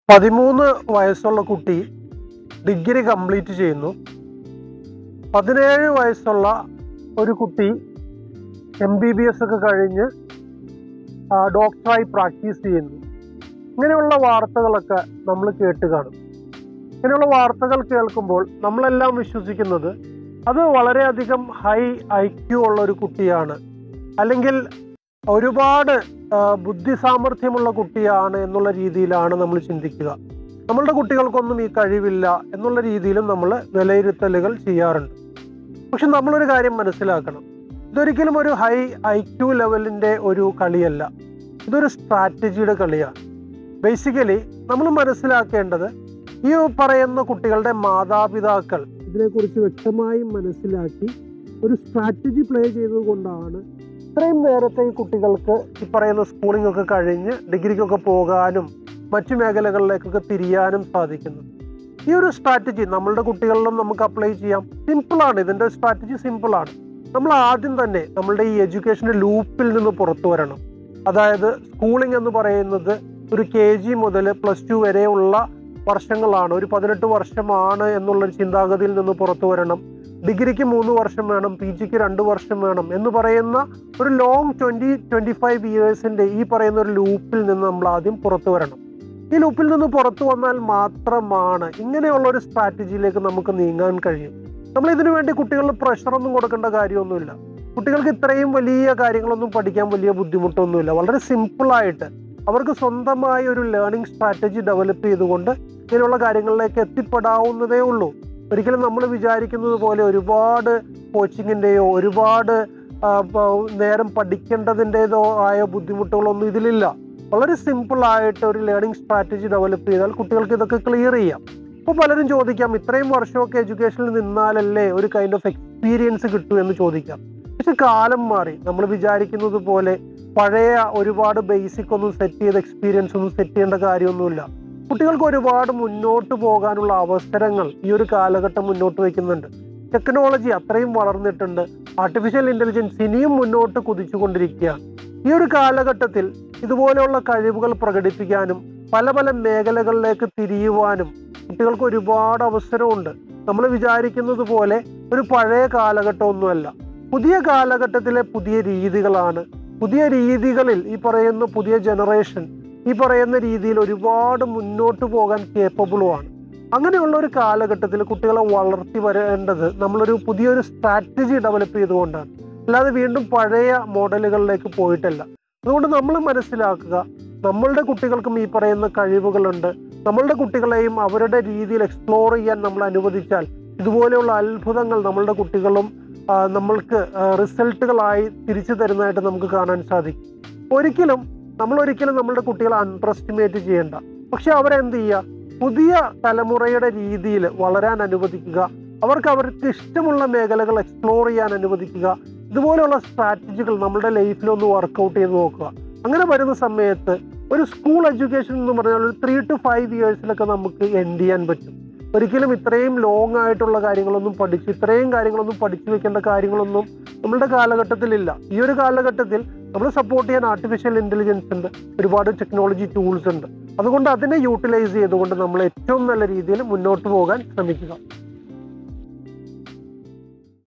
പതിമൂന്ന് വയസ്സുള്ള കുട്ടി ഡിഗ്രി കംപ്ലീറ്റ് ചെയ്യുന്നു പതിനേഴ് വയസ്സുള്ള ഒരു കുട്ടി എം ബി ബി എസ് ഒക്കെ കഴിഞ്ഞ് ആ, ഡോക്ടറായി പ്രാക്ടീസ് ചെയ്യുന്നു ഇങ്ങനെയുള്ള വാർത്തകളൊക്കെ നമ്മൾ കേട്ട് കാണും ഇങ്ങനെയുള്ള വാർത്തകൾ കേൾക്കുമ്പോൾ നമ്മളെല്ലാം വിശ്വസിക്കുന്നത് അത് വളരെയധികം ഹൈ ഐ ക്യു ഉള്ള ഒരു കുട്ടിയാണ് അല്ലെങ്കിൽ ഒരുപാട് ആ, ബുദ്ധി സാമർഥ്യമുള്ള കുട്ടിയാണ് എന്നുള്ള രീതിയിലാണ് നമ്മൾ ചിന്തിക്കുക നമ്മളുടെ കുട്ടികൾക്കൊന്നും ഈ കഴിവില്ല എന്നുള്ള രീതിയിലും നമ്മൾ വിലയിരുത്തലുകൾ ചെയ്യാറുണ്ട് പക്ഷെ നമ്മളൊരു കാര്യം മനസ്സിലാക്കണം ഇതൊരിക്കലും ഒരു ഹൈ ഐ ക്യു ലെവലിൻ്റെ ഒരു കളിയല്ല ഇതൊരു സ്ട്രാറ്റജിയുടെ കളിയാണ് ബേസിക്കലി നമ്മൾ മനസ്സിലാക്കേണ്ടത് ഈ പറയുന്ന കുട്ടികളുടെ മാതാപിതാക്കൾ ഇതിനെക്കുറിച്ച് വ്യക്തമായി മനസ്സിലാക്കി ഒരു സ്ട്രാറ്റജി പ്ലേ ചെയ്തതുകൊണ്ടാണ് ഇത്രയും നേരത്തെ ഈ കുട്ടികൾക്ക് ഈ പറയുന്ന സ്കൂളിംഗ് ഒക്കെ കഴിഞ്ഞ് ഡിഗ്രിക്കൊക്കെ പോകാനും മറ്റു മേഖലകളിലേക്കൊക്കെ തിരിയാനും സാധിക്കുന്നത് ഈ ഒരു സ്ട്രാറ്റജി നമ്മളുടെ കുട്ടികളിലും നമുക്ക് അപ്ലൈ ചെയ്യാം സിമ്പിളാണ് ഇതിൻ്റെ സ്ട്രാറ്റജി സിമ്പിളാണ് നമ്മൾ ആദ്യം തന്നെ നമ്മളുടെ ഈ എഡ്യൂക്കേഷൻ്റെ ലൂപ്പിൽ നിന്ന് പുറത്തു വരണം അതായത് സ്കൂളിംഗ് എന്ന് പറയുന്നത് ഒരു കെ ജി മുതൽ പ്ലസ് ടു വരെയുള്ള വർഷങ്ങളാണ് ഒരു പതിനെട്ട് വർഷമാണ് എന്നുള്ള ചിന്താഗതിയിൽ നിന്ന് പുറത്തു വരണം ഡിഗ്രിക്ക് മൂന്ന് വർഷം വേണം പി ജിക്ക് രണ്ട് വർഷം വേണം എന്ന് പറയുന്ന ഒരു ലോങ് ട്വൻറ്റി ട്വൻറ്റി ഫൈവ് ഇയേഴ്സിൻ്റെ ഈ പറയുന്ന ഒരു ലൂപ്പിൽ നിന്ന് നമ്മൾ ആദ്യം പുറത്തു വരണം ഈ ലൂപ്പിൽ നിന്ന് പുറത്തു വന്നാൽ മാത്രമാണ് ഇങ്ങനെയുള്ള ഒരു സ്ട്രാറ്റജിയിലേക്ക് നമുക്ക് നീങ്ങാൻ കഴിയും നമ്മൾ ഇതിനു വേണ്ടി കുട്ടികളിൽ പ്രഷറൊന്നും കൊടുക്കേണ്ട കാര്യമൊന്നുമില്ല കുട്ടികൾക്ക് ഇത്രയും വലിയ കാര്യങ്ങളൊന്നും പഠിക്കാൻ വലിയ ബുദ്ധിമുട്ടൊന്നുമില്ല വളരെ സിമ്പിളായിട്ട് അവർക്ക് സ്വന്തമായി ഒരു ലേണിംഗ് സ്ട്രാറ്റജി ഡെവലപ്പ് ചെയ്തുകൊണ്ട് ഇങ്ങനെയുള്ള കാര്യങ്ങളിലേക്ക് എത്തിപ്പെടാവുന്നതേ ഉള്ളൂ ഒരിക്കലും നമ്മൾ വിചാരിക്കുന്നത് പോലെ ഒരുപാട് കോച്ചിങ്ങിൻ്റെയോ ഒരുപാട് ആ, പ- നേരം പഠിക്കേണ്ടതിൻ്റെതോ ആയ ബുദ്ധിമുട്ടുകളൊന്നും ഇതിലില്ല വളരെ സിമ്പിൾ ആയിട്ട് ഒരു ലേണിംഗ് സ്ട്രാറ്റജി ഡെവലപ്പ് ചെയ്താൽ കുട്ടികൾക്ക് ഇതൊക്കെ ക്ലിയർ ചെയ്യാം ഇപ്പോൾ പലരും ചോദിക്കാം ഇത്രയും വർഷമൊക്കെ എഡ്യൂക്കേഷനിൽ നിന്നാലല്ലേ ഒരു കൈൻഡ് ഓഫ് എക്സ്പീരിയൻസ് കിട്ടൂ എന്ന് ചോദിക്കാം പക്ഷെ കാലം മാറി നമ്മൾ വിചാരിക്കുന്നത് പോലെ പഴയ ഒരുപാട് ബേസിക് ഒന്നും സെറ്റ് ചെയ്ത എക്സ്പീരിയൻസ് ഒന്നും സെറ്റ് ചെയ്യേണ്ട കാര്യമൊന്നുമില്ല കുട്ടികൾക്ക് ഒരുപാട് മുന്നോട്ട് പോകാനുള്ള അവസരങ്ങൾ ഈ ഒരു കാലഘട്ടം മുന്നോട്ട് വയ്ക്കുന്നുണ്ട് ടെക്നോളജി അത്രയും വളർന്നിട്ടുണ്ട് ആർട്ടിഫിഷ്യൽ ഇൻ്റലിജൻസ് ഇനിയും മുന്നോട്ട് കുതിച്ചുകൊണ്ടിരിക്കുകയാണ് ഈ ഒരു കാലഘട്ടത്തിൽ ഇതുപോലെയുള്ള കഴിവുകൾ പ്രകടിപ്പിക്കാനും പല പല മേഖലകളിലേക്ക് തിരിയുവാനും കുട്ടികൾക്ക് ഒരുപാട് അവസരമുണ്ട് നമ്മൾ വിചാരിക്കുന്നത് പോലെ ഒരു പഴയ കാലഘട്ടമൊന്നുമല്ല പുതിയ കാലഘട്ടത്തിലെ പുതിയ രീതികളാണ് പുതിയ രീതികളിൽ ഈ പറയുന്ന പുതിയ ജനറേഷൻ ഈ പറയുന്ന രീതിയിൽ ഒരുപാട് മുന്നോട്ട് പോകാൻ കേപ്പബിളുമാണ് അങ്ങനെയുള്ള ഒരു കാലഘട്ടത്തിൽ കുട്ടികളെ വളർത്തി വരേണ്ടത് നമ്മളൊരു പുതിയൊരു സ്ട്രാറ്റജി ഡെവലപ്പ് ചെയ്തുകൊണ്ടാണ് അല്ലാതെ വീണ്ടും പഴയ മോഡലുകളിലേക്ക് പോയിട്ടല്ല അതുകൊണ്ട് നമ്മൾ മനസ്സിലാക്കുക നമ്മളുടെ കുട്ടികൾക്കും ഈ പറയുന്ന കഴിവുകളുണ്ട് നമ്മളുടെ കുട്ടികളെയും അവരുടെ രീതിയിൽ എക്സ്പ്ലോർ ചെയ്യാൻ നമ്മൾ അനുവദിച്ചാൽ ഇതുപോലെയുള്ള അത്ഭുതങ്ങൾ നമ്മളുടെ കുട്ടികളും ആ, നമ്മൾക്ക് ആ, റിസൾട്ടുകളായി തിരിച്ചു തരുന്നതായിട്ട് നമുക്ക് കാണാൻ സാധിക്കും ഒരിക്കലും നമ്മൾ ഒരിക്കലും നമ്മളുടെ കുട്ടികളെ അണ്ടർ എസ്റ്റിമേറ്റ് ചെയ്യേണ്ട പക്ഷെ അവരെന്ത് ചെയ്യുക പുതിയ തലമുറയുടെ രീതിയിൽ വളരാൻ അനുവദിക്കുക അവർക്ക് അവർക്ക് ഇഷ്ടമുള്ള മേഖലകൾ എക്സ്പ്ലോർ ചെയ്യാൻ അനുവദിക്കുക ഇതുപോലെയുള്ള സ്ട്രാറ്റജികൾ നമ്മുടെ ലൈഫിൽ ഒന്ന് വർക്കൗട്ട് ചെയ്ത് നോക്കുക അങ്ങനെ വരുന്ന സമയത്ത് ഒരു സ്കൂൾ എഡ്യൂക്കേഷൻ എന്ന് പറഞ്ഞാൽ ഒരു ത്രീ ടു ഫൈവ് ഇയേഴ്സിലൊക്കെ നമുക്ക് എൻഡ് ചെയ്യാൻ പറ്റും ഒരിക്കലും ഇത്രയും ലോങ് ആയിട്ടുള്ള കാര്യങ്ങളൊന്നും പഠിച്ച് ഇത്രയും കാര്യങ്ങളൊന്നും പഠിച്ചു വെക്കേണ്ട കാര്യങ്ങളൊന്നും നമ്മളുടെ കാലഘട്ടത്തിലില്ല ഈ ഒരു കാലഘട്ടത്തിൽ നമ്മൾ സപ്പോർട്ട് ചെയ്യാൻ ആർട്ടിഫിഷ്യൽ ഇൻ്റലിജൻസ് ഉണ്ട് ഒരുപാട് ടെക്നോളജി ടൂൾസ് ഉണ്ട് അതുകൊണ്ട് അതിനെ യൂട്ടിലൈസ് ചെയ്തുകൊണ്ട് നമ്മൾ ഏറ്റവും നല്ല രീതിയിൽ മുന്നോട്ട് പോകാൻ ശ്രമിക്കുക